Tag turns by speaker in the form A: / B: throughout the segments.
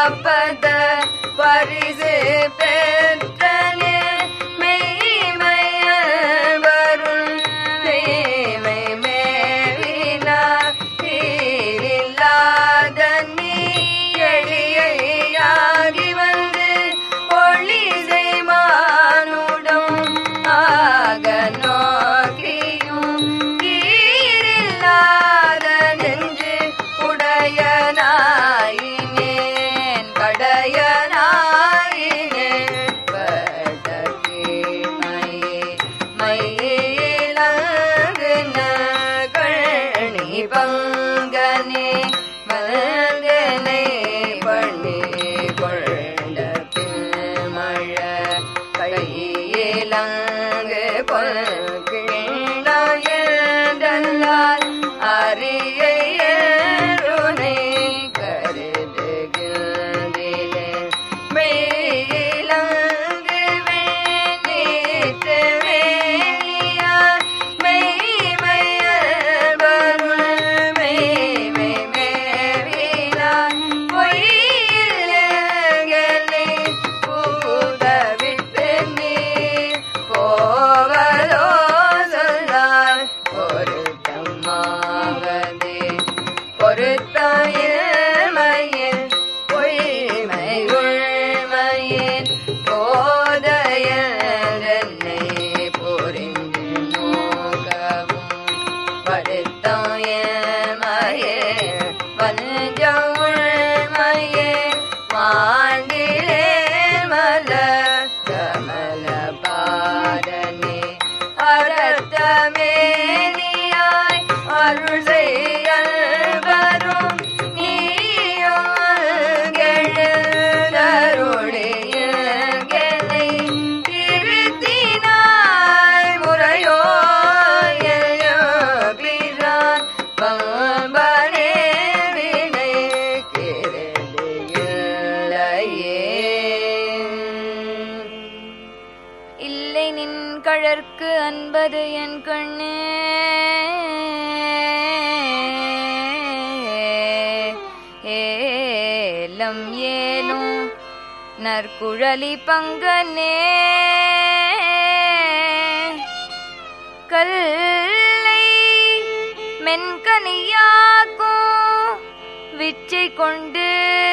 A: பத பரிசு பெற்றனே மெய்மைய வரும் மெய்மை மேவினா இல்லாத நீ எளியாகி வந்து ஒளிசை மானுடம் ஆக நோக்கியும் ஈரில்லாத நெஞ்சு உடையனாயினேன் கடையனாயினேன் படகீமையே மயிலங்குன கழனி பங்கனே மலர்கனை பண்ணி கொண்ட மழ கையிலங்கு கொள்கிழாயதல்லால் அரியருனை கருதுகின்றே மேலங்கு வேணித்து வேணியார் மெய்மையர் வருள் மெய்மை மேவினார் பொய்யில்லை பூதவிட்டு நீர் போவதோ சொல்லார் பொருத்தமாவதே பொருத்தாயமையில் பொய்மை உள்மையின் போதையனை புரிந்து நோகவும் வருத்தாயமையே வஞ்ச உள்மையே மாண்டிலே மல கமல பாதனே அரத்தமேனியாய் அருள் செய்ய வரும் நீயோருளியலை திருத்தினாய் முறையோ பிரான் பம்பனே வினை இல்லை நின் கழற்கு அன்பது என் கண்ணே ஏலம் ஏலும் நற்குழலி பங்கனே கல்லை மென்கனியாக்கும் விச்சை கொண்டு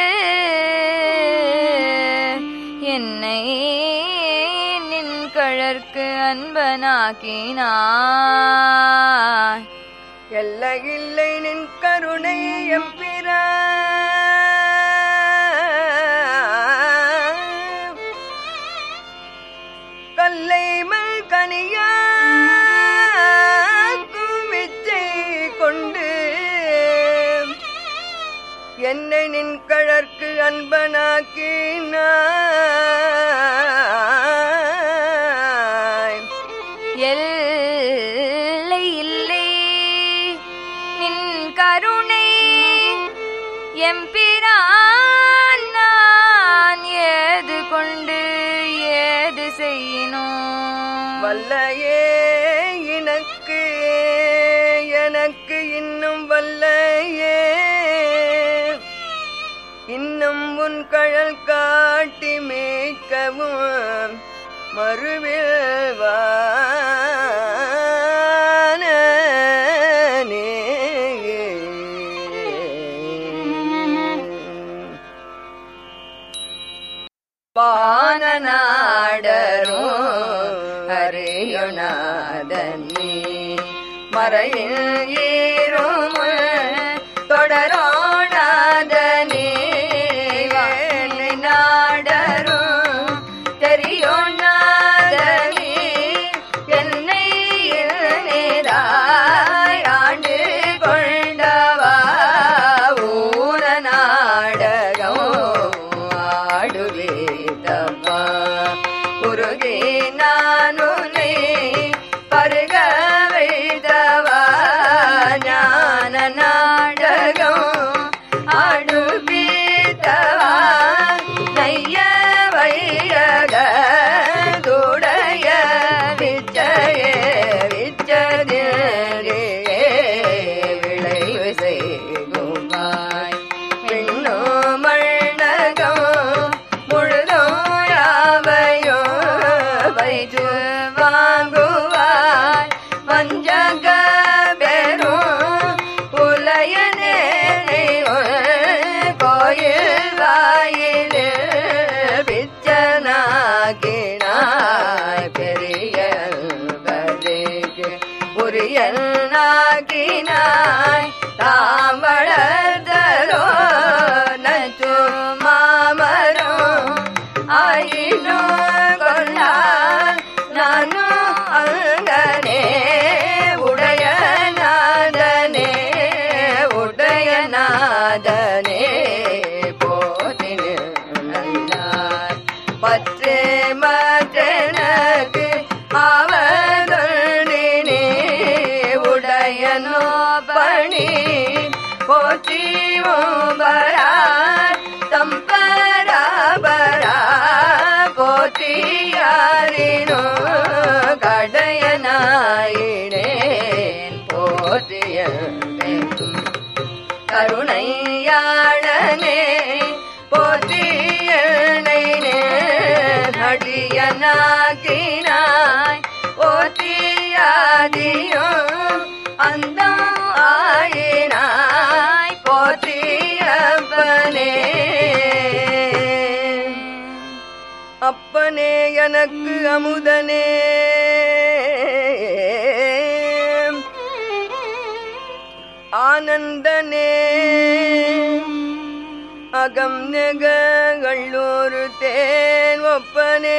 A: என்னை நின் கழற்கு அன்பனாக்கினாய்
B: எல்லையில்லை நின் கருணை எம்பிரா கல்லைமல் கனியா குமிச்சை கொண்டு என்னை நின் கழற்கு அன்பனாக்கினாய்
A: எல்லை இல்லை நின் கருணை எம்பிரான் நான் ஏது கொண்டு ஏது செய்யினோம்
B: வல்லையே எனக்கு எனக்கு இன்னும் வல்லையே இன்னும் உன் கழல் காட்டி மீட்கவும் மறுவில் வானநாடரும் அறியுணாதனி மறையில் ஏறும் தொடரோணாதனி வேலை நாடரும் தெரியோணாதனி என்னை நேராய் ஆண்டு கொண்டவா ஊர நாடகம் ஆடுவேதம்மா உருகே நானுனை பருக வைதவா ஞான பற்றே மற்றனக்கு ஆவதொழினே உடையனோ பணி போற்றி ஓம்பரார் தம்பராபரா போற்றியாரினோ கடையனாயினேன் போற்றிய கருணையாளனே போற்றியனை நடியனாக்கினாய் போற்றியாதியோ அந்த ஆயினாய் போற்றியப்பனே அப்பனே எனக்கு அமுதனே ஆனந்தனே அகம் நெகள்ளூரு தேன் ஒப்பனே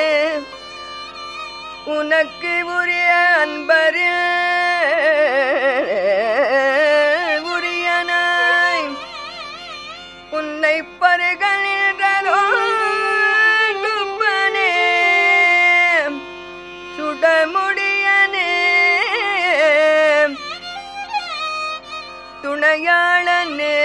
B: உனக்கு உரிய அன்பரில் உரியனாய் உன்னை பருகின்றதோ துப்பனே சுடமுடியனே துணையாளனே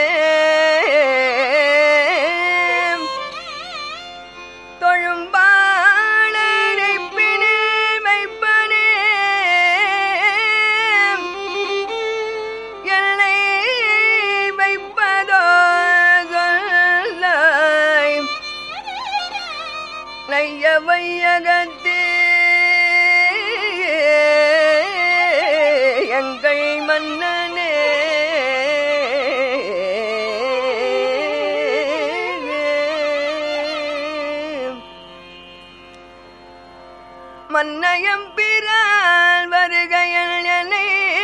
B: தொழும்பாளரை பிணில் வைப்பனே என்னை வைப்பதோ சொல்லாய் நைய வையகத்தே எங்கள் மன்னனே மன்னயம் பிறால் வருகையில் என்னை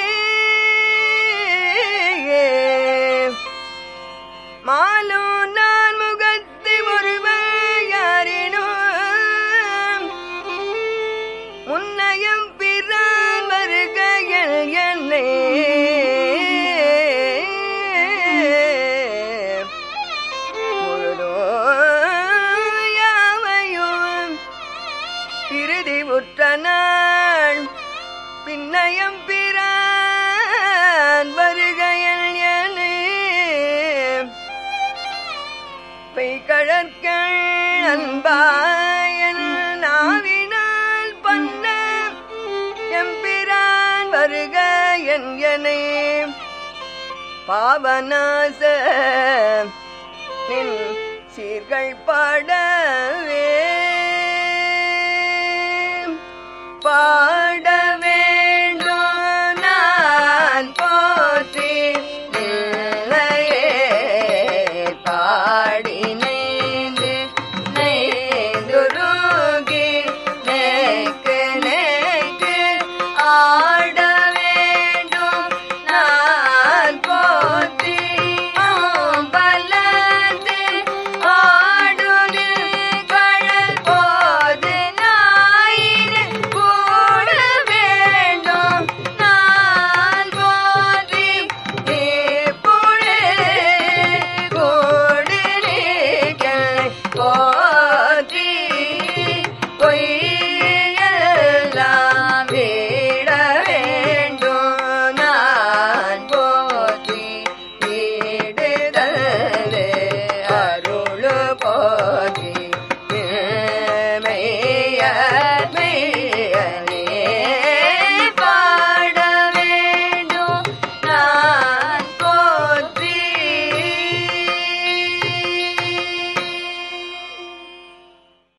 B: மாலோ நான் முகத்து ஒருவர் யாரினோ முன்னயம் பிறால் வருகையில் என்னை முழுதோ யாவையும் இறுதி உற்ற நாள் பின்னயம் பிறான் வருகையில் என்னை பெய்கழற்கள் அன்பாயன் நாவினால் பண்ண எம்பிரான் வருக என் எனை பாவநாச நின் சீர்கள் பாட